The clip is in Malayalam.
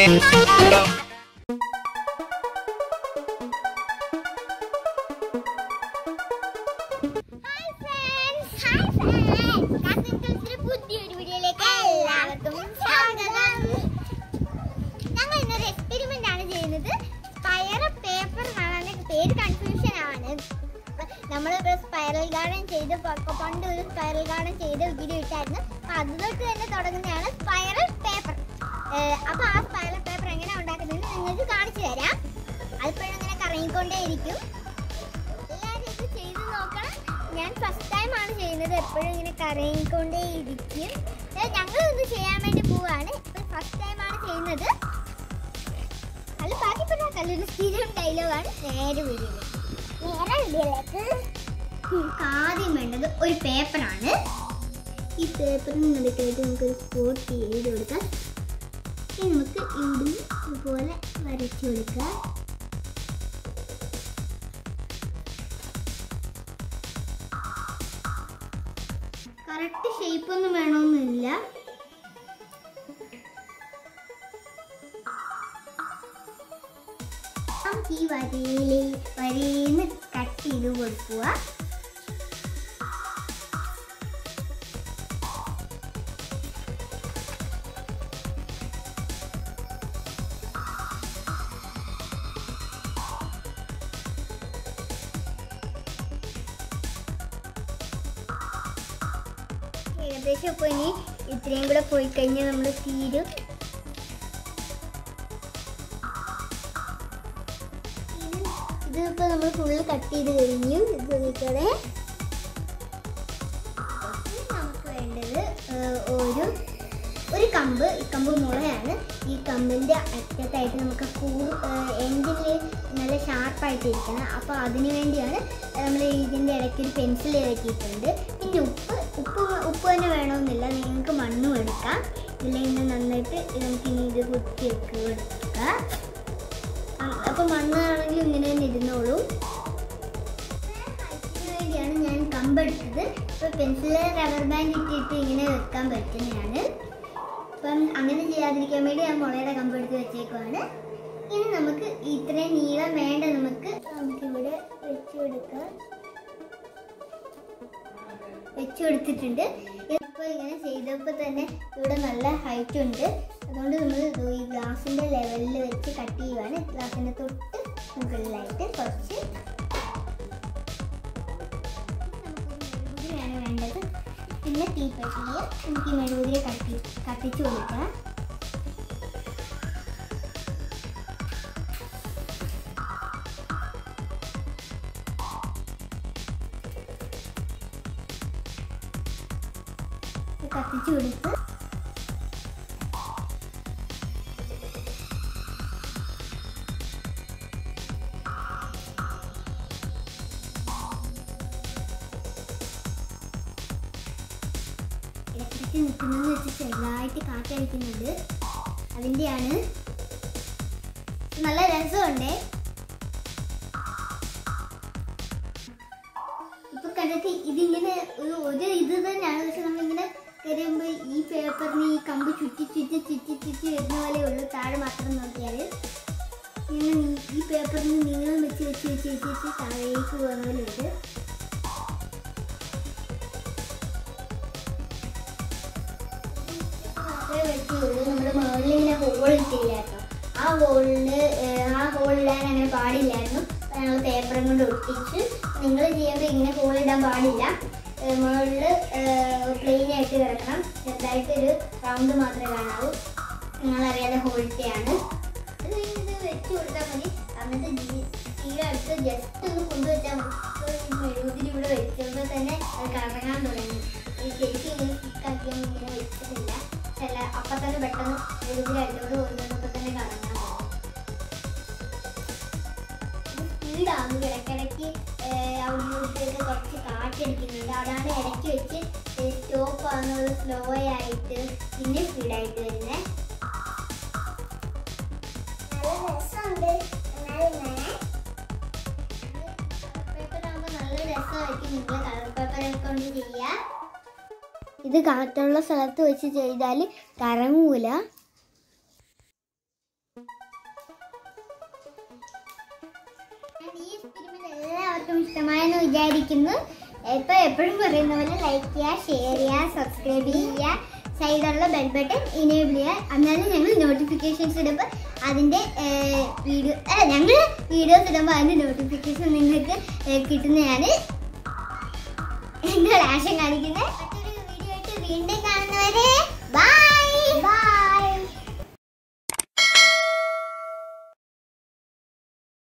hi friends hi friends cousin ടൂസിന്റെ പുതിയൊരു വീഡിയോയിലേക്ക് എല്ലാവർക്കും സ്വാഗതം ഞങ്ങൾ ഇന്നൊരു എക്സ്പെരിമെന്റ് ആണ് ചെയ്യുന്നത് സ്പൈറൽ പേപ്പർ എന്നാണ് പേര് കൺഫ്യൂഷൻ ആണ് നമ്മൾ സ്പൈറൽ ഗാർഡൻ ചെയ്ത് പ- പണ്ട് ഒരു സ്പൈറൽ ഗാർഡൻ ചെയ്ത വീഡിയോ ഇട്ടായിരുന്നു അപ്പൊ അത് തൊട്ട് തന്നെ തുടങ്ങുന്നതാണ് സ്പൈറൽ പേപ്പർ അപ്പൊ ആ സ്പൈറൽ പേപ്പർ എങ്ങനെ ഉണ്ടാക്കുന്നതെന്ന് നിങ്ങൾക്ക് കാണിച്ചു തരാം അതിപ്പോഴും ഇങ്ങനെ കറങ്ങിക്കൊണ്ടേയിരിക്കും എല്ലാവരും ഇത് ചെയ്ത് നോക്കണം ഞാൻ ഫസ്റ്റ് ടൈം ആണ് ചെയ്യുന്നത് എപ്പോഴും ഇങ്ങനെ കറങ്ങിക്കൊണ്ടേ ഇരിക്കും ഞങ്ങൾ ഒന്ന് ചെയ്യാൻ വേണ്ടി പോവാണ് ഇപ്പൊ ഫസ്റ്റ് ടൈം ആണ് ചെയ്യുന്നത് അല്ല ബാക്കി പിന്നെ കല്ലൊരു സ്ഥിരം ഡയലോഗാണ് നേരെ വീഡിയോയിലേക്ക് നേരെ വീഡിയോയിലേക്ക് ആദ്യം വേണ്ടത് ഒരു പേപ്പറാണ് ഈ പേപ്പറിന് നടുക്കായിട്ട് നമുക്കൊരു സ്പോട്ട് ചെയ്ത് കൊടുക്കാം ഇനി നമുക്ക് ഇവിടെ ഇതുപോലെ വരച്ചു കൊടുക്കാം കറക്റ്റ് ഷേപ്പ് ഒന്നും വേണമെന്നില്ല നമുക്ക് ഈ വരയിലെ വരയിന്ന് കട്ട് ചെയ്ത് കൊടുക്കുക ഏകദേശം ഇപ്പോൾ ഇനി ഇത്രയും കൂടെ പോയി കഴിഞ്ഞാൽ നമ്മൾ തീരും ഇതിപ്പോൾ നമ്മൾ ഫുള്ള് കട്ട് ചെയ്ത് കഴിഞ്ഞു ഇത് നോക്കണേ നമുക്ക് വേണ്ടത് ഏഹ്, ഒരു ഒരു കമ്പ് ഈ കമ്പ് മുളയാണ് ഈ കമ്പിൻ്റെ അറ്റത്തായിട്ട് നമുക്ക് കൂ എൻഡിൽ നല്ല ഷാർപ്പായിട്ട് ഇരിക്കണം അപ്പോൾ അതിന് വേണ്ടിയാണ് നമ്മൾ ഇതിൻ്റെ ഇടയ്ക്ക് ഒരു പെൻസിൽ കയറ്റിയിട്ടുണ്ട് പിന്നെ ഉപ്പ് ഉപ്പ് ഉപ്പ് തന്നെ വേണമെന്നില്ല നിങ്ങൾക്ക് മണ്ണും എടുക്കാം ഇതിൽ നിന്ന് നന്നായിട്ട് നമുക്ക് ഇനി ഇത് കുത്തി വെക്കുക കൊടുക്കുക അപ്പോൾ മണ്ണാണെങ്കിൽ ഇങ്ങനെ തന്നെ ഇരുന്നോളൂ ഇതിന് വേണ്ടിയാണ് ഞാൻ കമ്പെടുത്തത് ഇപ്പോൾ പെൻസിൽ റബ്ബർ ബാൻഡ് ഇട്ടിട്ട് ഇങ്ങനെ വെക്കാൻ പറ്റുന്നതാണ് അപ്പം അങ്ങനെ ചെയ്യാതിരിക്കാൻ വേണ്ടി ഞാൻ മുളയുടെ കമ്പെടുത്ത് വെച്ചേക്കുവാണ് ഇനി നമുക്ക് ഇത്രയും നീളം വേണ്ട നമുക്ക് നമുക്കിവിടെ വെച്ച് കൊടുക്കാം വെച്ച് കൊടുത്തിട്ടുണ്ട് ഇപ്പോൾ ഇങ്ങനെ ചെയ്തപ്പോൾ തന്നെ ഇവിടെ നല്ല ഹൈറ്റ് ഉണ്ട് അതുകൊണ്ട് നമ്മൾ ഈ ഗ്ലാസിൻ്റെ ലെവലിൽ വെച്ച് കട്ട് ചെയ്യുവാണ് ഗ്ലാസിൻ്റെ തൊട്ട് മുകളിലായിട്ട് കുറച്ച് മെഴുകുതിരിയാണ് വേണ്ടത് പിന്നെ തീപ്പെട്ടിയിൽ നമുക്ക് ഈ മെഴുകുതിരി കത്തി കത്തിച്ചു കൊടുക്കാം ഇത് കത്തിച്ചു കൊടുത്ത് ഇലക്ട്രിക് നിൽക്കുന്നതെന്ന് വെച്ച് ചെറുതായിട്ട് കാറ്റടിക്കുന്നുണ്ട് അതിൻ്റെയാണ് നല്ല രസമുണ്ടേ ഇപ്പൊ കണ്ടിട്ട് ഇതിങ്ങനെ ഒരു ഒരു ഇത് തന്നെയാണ് പക്ഷെ നമ്മളിങ്ങനെ കയറുമ്പോൾ ഈ പേപ്പറിന് ഈ കമ്പ് ചുറ്റി ചുറ്റി ചുറ്റി ചുറ്റി വരുന്ന പോലെ ഉള്ളൂ താഴെ മാത്രം നോക്കിയാൽ ഇങ്ങനെ നീ- ഈ പേപ്പറിന് നീളം വെച്ച് വെച്ച് വെച്ച് വെച്ച് വെച്ച് താഴേക്ക് പോകുന്ന പോലെ ഉണ്ട് മാത്രമേ വെച്ചുള്ളൂ നമ്മുടെ മുകളിൽ ഇങ്ങനെ ഹോൾ ഇട്ടില്ലായിരുന്നു ആ ഹോളില് ആ ഹോളിടാൻ അങ്ങനെ പാടില്ലായിരുന്നു ഞങ്ങൾ പേപ്പറും കൊണ്ട് ഒട്ടിച്ച് നിങ്ങൾ ചെയ്യുമ്പോൾ ഇങ്ങനെ ഹോൾ ഇടാൻ പാടില്ല മുകളിൽ പ്ലെയിൻ ആയിട്ട് കിടക്കണം ചെറുതായിട്ടൊരു റൗണ്ട് മാത്രമേ കാണാവൂ നിങ്ങളറിയാതെ ഹോളിറ്റയാണ് അത് ഇത് വെച്ച് കൊടുത്താൽ മതി എന്നിട്ട് തീരെ അടുത്ത് ജസ്റ്റ് ഒന്ന് കൊണ്ടുവച്ചാൽ മതി അപ്പോൾ ഈ മെഴുകുതിരി ഇവിടെ വെക്കുമ്പോൾ തന്നെ അത് കറങ്ങാൻ തുടങ്ങി ഈ ശരിക്കും ഇങ്ങനെ സ്റ്റിക്കാക്കിയാൽ ഇങ്ങനെ വെച്ചിട്ടില്ല ചില അപ്പം തന്നെ പെട്ടെന്ന് മെഴുകുതിരി അടുത്തോട്ട് കൊണ്ടുവന്നപ്പോൾ തന്നെ കറങ്ങാൻ തുടങ്ങി സ്പീഡാകും ഇടയ്ക്കിടയ്ക്ക് അവിടേക്ക് കുറച്ച് കാറ്റടിക്കുന്നുണ്ട് അതാണ് ഇടയ്ക്ക് വെച്ച് സ്റ്റോപ്പ് ആകുന്നത് സ്ലോ ആയിട്ട് പിന്നെ സ്പീഡായിട്ട് വരുന്നത് നല്ല രസമുണ്ട് പേപ്പറാകുമ്പോൾ നല്ല രസമായിരിക്കും നിങ്ങൾ കളർ പേപ്പറെ കൊണ്ട് ചെയ്യുക ഇത് കാറ്റുള്ള സ്ഥലത്ത് വെച്ച് ചെയ്താൽ കറങ്ങൂല ഇഷ്ടമായെന്ന് വിചാരിക്കുന്നു ഇപ്പൊ എപ്പോഴും പറയുന്ന പോലെ ലൈക്ക് ചെയ്യുക ഷെയർ ചെയ്യുക സബ്സ്ക്രൈബ് ചെയ്യുക സൈഡിലുള്ള ബെൽ ബട്ടൺ ഇനേബിൾ ചെയ്യുക എന്നാലും ഞങ്ങൾ നോട്ടിഫിക്കേഷൻസ് ഇടുമ്പോൾ അതിൻ്റെ വീഡിയോ ഞങ്ങൾ വീഡിയോസ് ഇടുമ്പോൾ അതിൻ്റെ നോട്ടിഫിക്കേഷൻ നിങ്ങൾക്ക് ഏ, കിട്ടുന്നതാണ് എന്താ ലാഷം കാണിക്കുന്നത് മറ്റൊരു വീഡിയോ ആയിട്ട് വീണ്ടും കാണുന്ന